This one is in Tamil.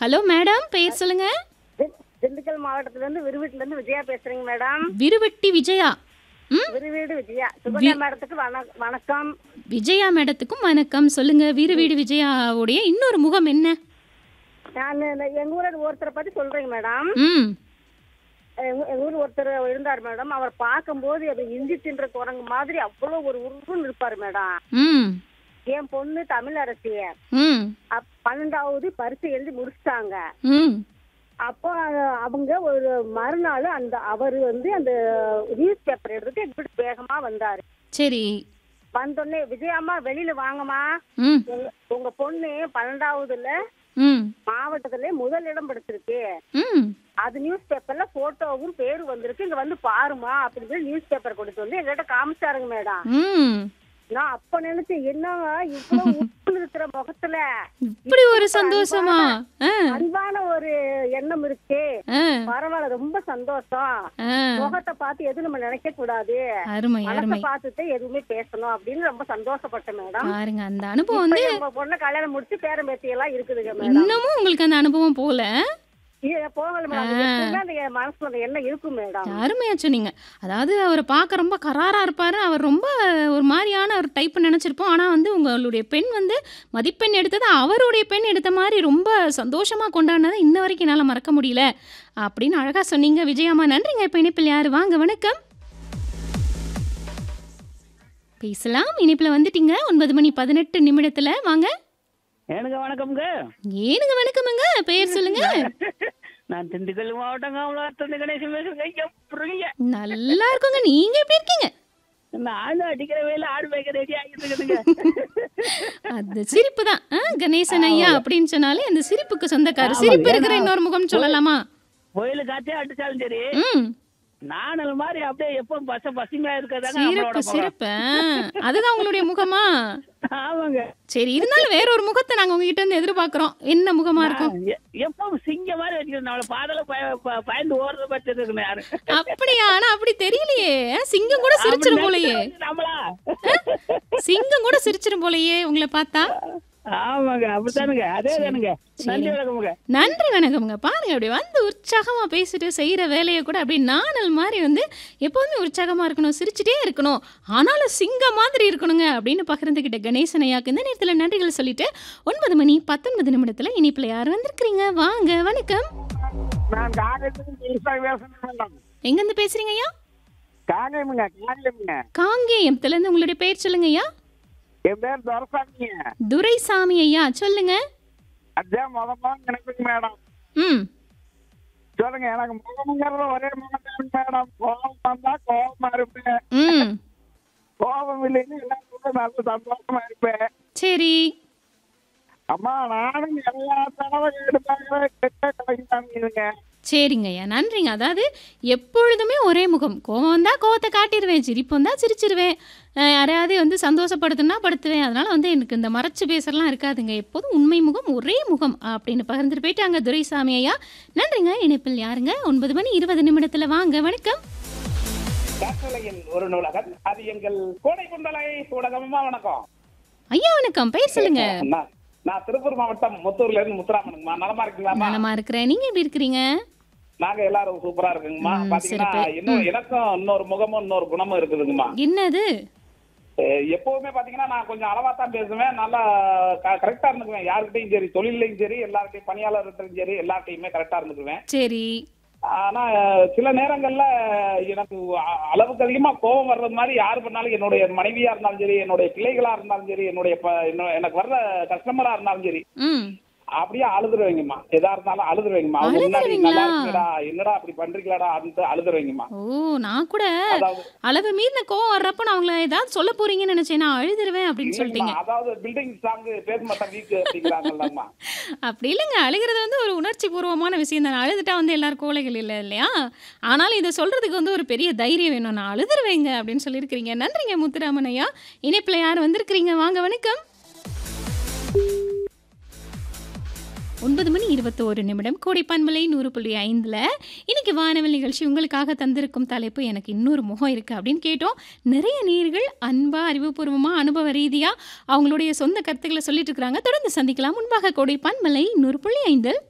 ஹலோ மேடம் பெயர் சொல்லுங்க தி- திண்டுக்கல் மாவட்டத்துல இருந்து விருவீட்டுல இருந்து விஜயா பேசுறேங்க மேடம் விருவெட்டி விஜயா ம் விருவீடு விஜயா சுகன்யா மேடத்துக்கு வண- வணக்கம் விஜயா மேடத்துக்கும் வணக்கம் சொல்லுங்க வீடு வீடு விஜயாவுடைய இன்னொரு முகம் என்ன நான் இந்த- எங்க ஊர்ல ஒருத்தரை பத்தி சொல்றேங்க மேடம் ம் எங்க எங்க ஊர் ஒருத்தர் இருந்தார் மேடம் அவர் பார்க்கும்போது அது இஞ்சி தின்ற குரங்கு மாதிரி அவ்வளவு ஒரு உருன்னு இருப்பாரு மேடம் ம் என் பொண்ணு தமிழ் அரசியர் ம் அப்- பன்னெண்டாவது பரிசு எழுதி முடிச்சிட்டாங்க ம் அப்போ அஹ், அவங்க ஒரு மறுநாள் அந்த அவர் வந்து அந்த நியூஸ் பேப்பர் எடுத்துட்டு எங்க வீட்டுக்கு வேகமா வந்தாரு சரி வந்தோடனே விஜயாம்மா வெளியில வாங்கம்மா ம் உங்க- உங்க பொண்ணு பன்னெண்டாவதுல ம் மாவட்டத்துல முதல் இடம் பிடிச்சிருக்கு ம் அது நியூஸ் பேப்பர்ல போட்டோவும் பேரும் வந்திருக்கு இங்க வந்து பாருமா அப்படின்னு சொல்லி நியூஸ் பேப்பர் கொடுத்து வந்து எங்கிட்ட காமிச்சாருங்க மேடம் ம் நான் அப்ப நினைச்சேன் என்னங்க இவ்வளவு உப்பு இருக்கிற முகத்துல இப்படி ஒரு சந்தோஷமா ஆ அன்பான ஒரு எண்ணம் இருக்கு ஆ பரவாயில்ல ரொம்ப சந்தோஷம் ஆ முகத்தை பார்த்து எதுவும் நம்ம நினைக்க கூடாது அருமை மனசை அருமை பார்த்துட்டு எதுவுமே பேசணும் அப்படின்னு ரொம்ப சந்தோஷப்பட்டேன் மேடம் பாருங்க அந்த அனுபவம் வந்து இப்ப நம்ம பொண்ணு கல்யாணம் முடிச்சு பேரம் பேத்தி எல்லாம் இருக்குதுங்க மேடம் இன்னமும் உங்களுக்கு அந்த அனுபவம் போல இது போகல மேடம் எப்பவுமே அந்த என் மனசுல அந்த எண்ணம் இருக்கும் மேடம் அருமையா சொன்னீங்க அதாவது அவரை பார்க்க ரொம்ப கராரா இருப்பாரு அவர் ரொம்ப ஒரு மாதிரியான ஒரு டைப் நினைச்சிருப்போம் ஆனா வந்து உங்களுடைய பெண் வந்து மதிப்பெண் எடுத்தது அவருடைய பெண் எடுத்த மாதிரி ரொம்ப சந்தோஷமா கொண்டாடினதை இன்ன வரைக்கும் என்னால மறக்க முடியல அப்படின்னு அழகா சொன்னீங்க விஜயம்மா நன்றிங்க இப்ப இணைப்பில் யாரு வாங்க வணக்கம் பேசலாம் இணைப்புல வந்துட்டீங்க ஒன்பது மணி பதினெட்டு நிமிடத்துல வாங்க எனக்கு வணக்கம்ங்க ஏனுங்க வணக்கமுங்க பெயர் சொல்லுங்க நான் திண்டுக்கல் மாவட்டம் காமலாத்திருந்து கணேசன் பேசுறேங்க எப்படிங்க நல்லா இருக்குங்க நீங்க எப்படி இருக்கீங்க நானும் அடிக்கிற வேலை ஆடு மேய்க்க ரெடி ஆகிட்டு இருக்குதுங்க அது சிரிப்பு தான் கணேசன் ஐயா அப்படின்னு சொன்னாலே அந்த சிரிப்புக்கு சொந்தக்காரர் சிரிப்பு இருக்கிற இன்னொரு முகம் சொல்லலாமா கோயிலு காத்தே அடிச்சாலும் சரி ம் நானல் மாதிரி அப்படியே எப்போ பச பசுமையா இருக்கிறதாங்க சிறப்பு நம்மளோட முகம். சிறப்பு ஆ, அதுதான் உங்களுடைய முகமா ஆமாங்க சரி இருந்தாலும் வேற ஒரு முகத்தை நாங்க உங்ககிட்ட இருந்து எதிர்பார்க்கிறோம் என்ன முகமா இருக்கும் எ- எப்பவும் சிங்க மாதிரி வச்சுக்கணும் நம்மள பாதல பய- ப- பயந்து ஓடுறத பற்றி இருக்கணும் யாரு அப்படியா ஆனா அப்படி தெரியலையே சிங்கம் கூட சிரிச்சிரும் போலயே நம்மளா சிங்கம் கூட சிரிச்சிரும் போலயே உங்களை பார்த்தா ஆமாங்க அப்படித்தானுங்க அதே தானுங்க நன்றி வணக்கமுங்க நன்றி வணக்கம்ங்க பாருங்க அப்படி வந்து உற்சாகமா பேசிட்டு செய்யற வேலையை கூட அப்படி நாணல் மாதிரி வந்து எப்போதுமே உற்சாகமா இருக்கணும் சிரிச்சுட்டே இருக்கணும் ஆனாலும் சிங்கம் மாதிரி இருக்கணுங்க அப்படின்னு பகிர்ந்துகிட்ட கணேசன் ஐயாக்கு இந்த நேரத்துல நன்றிகள் சொல்லிட்டு ஒன்பது மணி பத்தொன்பது நிமிடத்துல இனிப்புல யார் வந்திருக்கிறீங்க வாங்க வணக்கம் நான் காங்கேயத்துக்கு பேசுறேன் மேடம் எங்க இருந்து பேசுறீங்க ஐயா காங்கேயமுங்க காங்கேயமுங்க காங்கேயத்துல இருந்து உங்களுடைய பெயர் சொல்லுங்க ஐயா என் பேர் துரசாமிங்க துரைசாமி ஐயா சொல்லுங்க அதான் முத முதல்ல எனக்குங்க மேடம் ம் சொல்லுங்க எனக்கு முகமுங்கிறது ஒரே முகம் மேடம் கோபம் வந்தா கோபமா இருப்பேன் ம் கோபம் இல்லைன்னு எல்லாரும் நல்ல சந்தோஷமா இருப்பேன் சரி அம்மா நானும் எல்லா தடவை எடுத்தாங்க கெட்ட கிடைக்குதாங்க சரிங்க ஐயா நன்றிங்க அதாவது எப்பொழுதுமே ஒரே முகம் கோவம் வந்தால் கோவத்தை காட்டிடுவேன் சிரிப்பு வந்தால் சிரிச்சிருவேன் அஹ் யாரையாவது வந்து சந்தோஷப்படுத்துனா படுத்துவேன் அதனால வந்து எனக்கு இந்த மறைச்சு பேசலாம் இருக்காதுங்க எப்போதும் உண்மை முகம் ஒரே முகம் அப்படின்னு பகிர்ந்துட்டு போயிட்டாங்க துரைசாமி ஐயா நன்றிங்க இணைப்பில் யாருங்க ஒன்பது மணி இருபது நிமிடத்துல வாங்க வணக்கம் கட்டளையின் ஒரு நூலகம் அது எங்கள் கோடை குண்டலை ஊடகமா வணக்கம் ஐயா வணக்கம் பெயர் சொல்லுங்க நான் நான் திருப்பூர் மாவட்டம் முத்தூர்ல இருந்து முத்துராமனுங்கம்மா நலமா இருக்கீங்களாம்மா நலமா இருக்கிறேன் நீங்க எப்படி இருக்கிறீங்க நாங்க எல்லாரும் சூப்பரா இருக்குங்கம்மா ம், பாத்தீங்கன்னா சிறப்பு. இன்னும் எனக்கும் இன்னொரு முகமும் இன்னொரு குணமும் இருக்குதுங்கம்மா என்னது அஹ் எப்பவுமே பாத்தீங்கன்னா நான் கொஞ்சம் அளவா தான் பேசுவேன் நல்லா கரெக்டா இருந்துக்குவேன் யாருக்கிட்டையும் சரி தொழிலையும் சரி எல்லார்கிட்டையும் பணியாளர்கிட்டையும் சரி எல்லார்கிட்டையுமே கரெக்டா இருந்துக்குவேன் சரி ஆனா அஹ், சில நேரங்கள்ல எனக்கு அ- அளவுக்கு அதிகமா கோபம் வர்றது மாதிரி யாரு பண்ணாலும் என்னுடைய மனைவியா இருந்தாலும் சரி என்னுடைய பிள்ளைகளா இருந்தாலும் சரி என்னுடைய ப- என்ன- எனக்கு வர்ற கஸ்டமரா இருந்தாலும் சரி ம் அப்படியே அழுதுருவீங்கம்மா எதா இருந்தாலும் அழுதுருவீங்கம்மா அவங்க முன்னாடி அழுதுருவீங்களா? நல்லா இருக்குடா என்னடா அப்படி பண்றீங்களாடா அப்படின்னு அழுதுருவீங்கம்மா ஓ நான் கூட அதாவது அளவு மீறின கோவம் வர்றப்ப நான் அவங்கள ஏதாவது சொல்ல போறீங்கன்னு நினைச்சேன் நான் அழுதுருவேன் அப்படின்னு சொல்லிட்டீங்க இல்லைங்கம்மா, அதாவது பில்டிங் சாங் பேச மாட்டேன் வீக் அப்படிங்கிறாங்கல்லம்மா அப்படி இல்லைங்க அழுகிறது வந்து ஒரு உணர்ச்சி பூர்வமான விஷயம் தான் அழுதுட்டா வந்து எல்லாரும் கோழைகள் இல்லை இல்லையா ஆனாலும் இதை சொல்றதுக்கு வந்து ஒரு பெரிய தைரியம் வேணும் நான் அழுதுருவேங்க அப்படின்னு சொல்லியிருக்கிறீங்க நன்றிங்க முத்துராமன் ஐயா இணைப்பில் யார் வந்திருக்கிறீங்க வாங்க வணக்கம் ஒன்பது மணி இருபத்தோரு நிமிடம் கோடைப்பான்மலை நூறு புள்ளி ஐந்தில் இன்னைக்கு வானவில் நிகழ்ச்சி உங்களுக்காக தந்திருக்கும் தலைப்பு எனக்கு இன்னொரு முகம் இருக்குது அப்படின்னு கேட்டோம் நிறைய நேர்கள் அன்பா அறிவுபூர்வமாக அனுபவ ரீதியாக அவங்களுடைய சொந்த கருத்துக்களை சொல்லிட்டு இருக்கிறாங்க தொடர்ந்து சந்திக்கலாம் முன்பாக கோடைப்பான்மலை நூறு புள்ளி ஐந்தில்